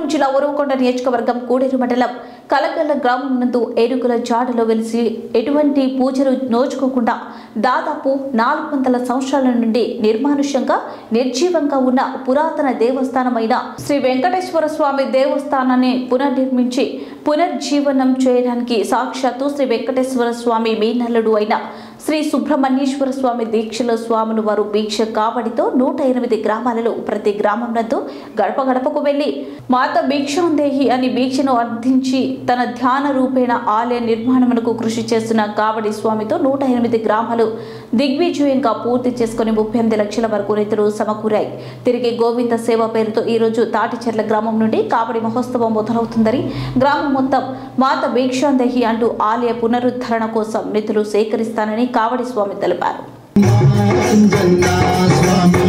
జిల్లా ఉరవకొండ నియోజకవర్గం కూడేరు మండలం కలగల్ల గ్రామం నందు ఏనుగుల జాడలో వెలిసి ఎటువంటి పూజలు నోచుకోకుండా దాదాపు నాలుగు వందల సంవత్సరాల నుండి నిర్మానుష్యంగా నిర్జీవంగా ఉన్న పురాతన దేవస్థానమైన శ్రీ వెంకటేశ్వర స్వామి దేవస్థానాన్ని పునర్నిర్మించి పునర్జీవనం చేయడానికి సాక్షాత్తు శ్రీ వెంకటేశ్వర స్వామి మీనల్లుడు అయిన శ్రీ సుబ్రహ్మణ్యేశ్వర స్వామి దీక్షల స్వాములు వారు దీక్ష కావడితో నూట ఎనిమిది గ్రామాలలో ప్రతి గ్రామం నందు గడప గడపకు వెళ్లి మాత భిక్షాందేహి అని దీక్షను అర్థించి తన ధ్యాన రూపేణ ఆలయ నిర్మాణమునకు కృషి చేస్తున్న కావడి స్వామితో నూట ఎనిమిది గ్రామాలు దిగ్విజయంగా పూర్తి చేసుకుని ముప్పై ఎనిమిది లక్షల వరకు నిధులు సమకూరాయి తిరిగి గోవింద సేవ పేరుతో ఈ రోజు తాటిచెర్ల గ్రామం నుండి కావడి మహోత్సవం మొదలవుతుందని గ్రామం మొత్తం మాత భిక్షాందేహి అంటూ ఆలయ పునరుద్ధరణ కోసం నిధులు సేకరిస్తానని కావడి స్వామి తెలిపారు అంజన్నా స్వామి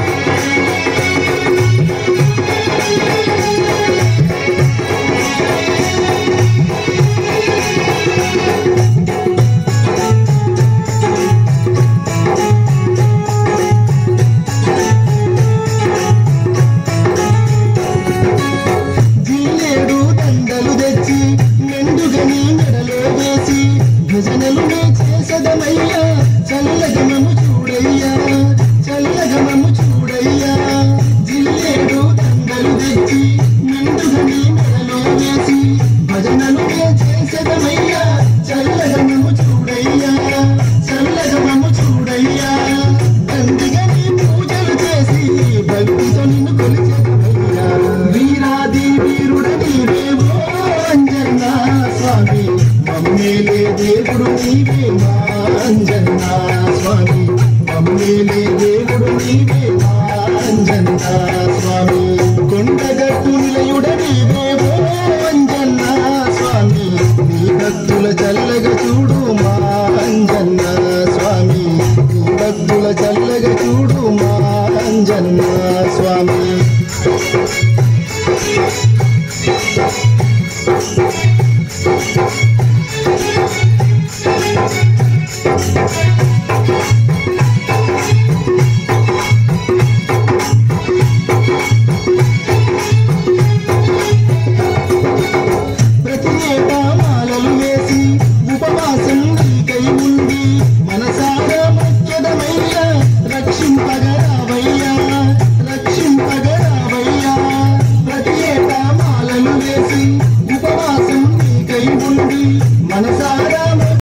జిల్లేడు దండలు తెచ్చి మెండుగా నీ మెడలో వేసి భజనలు నే చేసదమయ్యా చల్లగమము చూడయ్యా చల్లగమము చూడయ్యా జిల్లేడు దండలు తెచ్చి మెండుగా నీ మెడలో వేసి భజనలు నే చేసదమయ్యా చల్లగమము చూడయ్యా చల్లగమము చూడయ్యా దండిగా నీ పూజలు చేసి భక్తితో నిన్ను కొలిచెదమయ్యా వీరాది వీరుడ నీవేవో అంజన్నా స్వామి మమ్మేలే దేవుడు నీవే మా అంజన్నా స్వామి మమ్మేలే దేవుడు నీవే మా అంజన్నా స్వామి కొండగట్టు